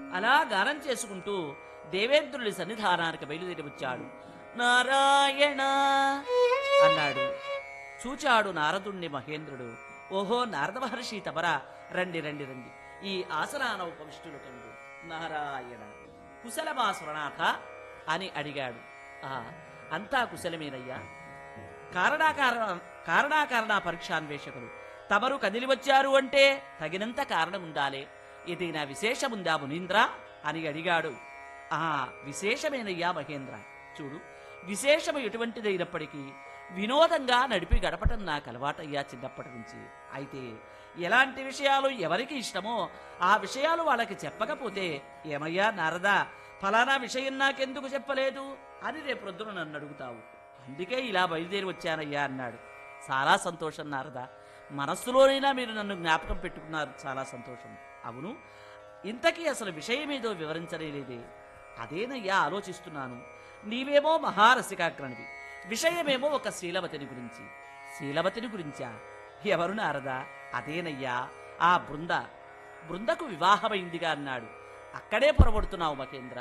అలా గానం చేసుకుంటూ దేవేంద్రుడి సన్నిధానానికి బయలుదేరి వచ్చాడు నారాయణ అన్నాడు చూచాడు నారదుణ్ణి మహేంద్రుడు ఓహో నారద మహర్షి తమరా రండి రండి రండి ఈ ఆసనాన ఉపవిష్టులు కండు నారాయణ కుశలమా స్వరనాథ అని అడిగాడు ఆ అంతా కుశలమేనయ్యా కారణాకారణ కారణాకారణ పరీక్షాన్వేషకులు తమరు కదిలి వచ్చారు అంటే తగినంత కారణం ఉండాలే ఏదైనా విశేషముందా మునీంద్ర అని అడిగాడు ఆ విశేషమేనయ్యా మహేంద్ర చూడు విశేషము ఎటువంటిదైనప్పటికీ వినోదంగా నడిపి గడపటం నాకు అలవాటయ్యా చిన్నప్పటి నుంచి అయితే ఎలాంటి విషయాలు ఎవరికి ఇష్టమో ఆ విషయాలు వాళ్ళకి చెప్పకపోతే ఏమయ్యా నారదా ఫలానా విషయం నాకెందుకు చెప్పలేదు అని రేపు ప్రొద్దున నన్ను అడుగుతావు అందుకే ఇలా బయలుదేరి వచ్చానయ్యా అన్నాడు చాలా సంతోషం నారదా మనస్సులోనైనా మీరు నన్ను జ్ఞాపకం పెట్టుకున్నారు చాలా సంతోషం అవును ఇంతకీ అసలు విషయమేదో వివరించలేదే అదేనయ్యా ఆలోచిస్తున్నాను నీవేమో మహారసికాగ్రణివి విషయమేమో ఒక శీలవతిని గురించి శీలవతిని గురించా ఎవరు నారదా అదేనయ్యా ఆ బృంద బృందకు వివాహమైందిగా అన్నాడు అక్కడే పొరబడుతున్నావు మహేంద్ర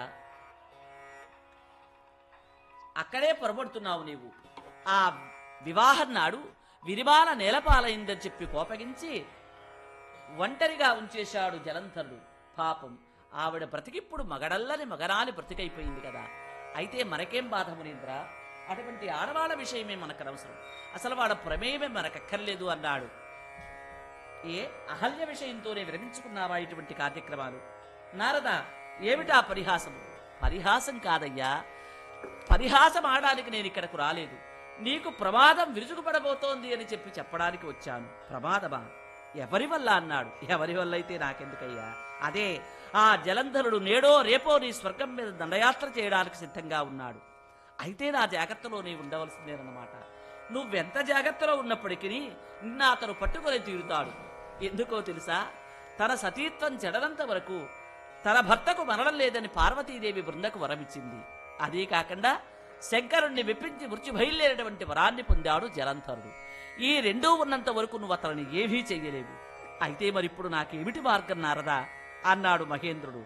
అక్కడే పొరబడుతున్నావు నీవు ఆ వివాహం నాడు విరిమాల నేలపాలైందని చెప్పి కోపగించి ఒంటరిగా ఉంచేశాడు జలంధరుడు పాపం ఆవిడ బ్రతికిప్పుడు మగడల్లని మగరాలి బ్రతికైపోయింది కదా అయితే మనకేం బాధ మునీంద్ర అటువంటి ఆడవాళ్ళ విషయమే మనకు అవసరం అసలు వాళ్ళ ప్రమేయమే మనకక్కర్లేదు అన్నాడు ఏ అహల్య విషయంతోనే విరమించుకున్నావా ఇటువంటి కార్యక్రమాలు నారద ఏమిటా పరిహాసం పరిహాసం కాదయ్యా పరిహాసం ఆడడానికి నేను ఇక్కడకు రాలేదు నీకు ప్రమాదం విరుచుకుపడబోతోంది అని చెప్పి చెప్పడానికి వచ్చాను ప్రమాదమా ఎవరి వల్ల అన్నాడు ఎవరి వల్ల అయితే నాకెందుకయ్యా అదే ఆ జలంధరుడు నేడో రేపో నీ స్వర్గం మీద దండయాత్ర చేయడానికి సిద్ధంగా ఉన్నాడు అయితే నా జాగ్రత్తలో నీ ఉండవలసిందేనన్నమాట నువ్వెంత జాగ్రత్తలో ఉన్నప్పటికీ నిన్న అతను పట్టుకొని తీరుతాడు ఎందుకో తెలుసా తన సతీత్వం చెడనంత వరకు తన భర్తకు మరణం లేదని పార్వతీదేవి బృందకు వరమిచ్చింది అదే కాకుండా శంకరుణ్ణి మెప్పించి మృత్యు బయలుదేరేటువంటి వరాన్ని పొందాడు జలంధరుడు ఈ రెండూ ఉన్నంత వరకు నువ్వు అతనిని ఏమీ చెయ్యలేవు అయితే మరిప్పుడు నాకేమిటి మార్గం నారదా అన్నాడు మహేంద్రుడు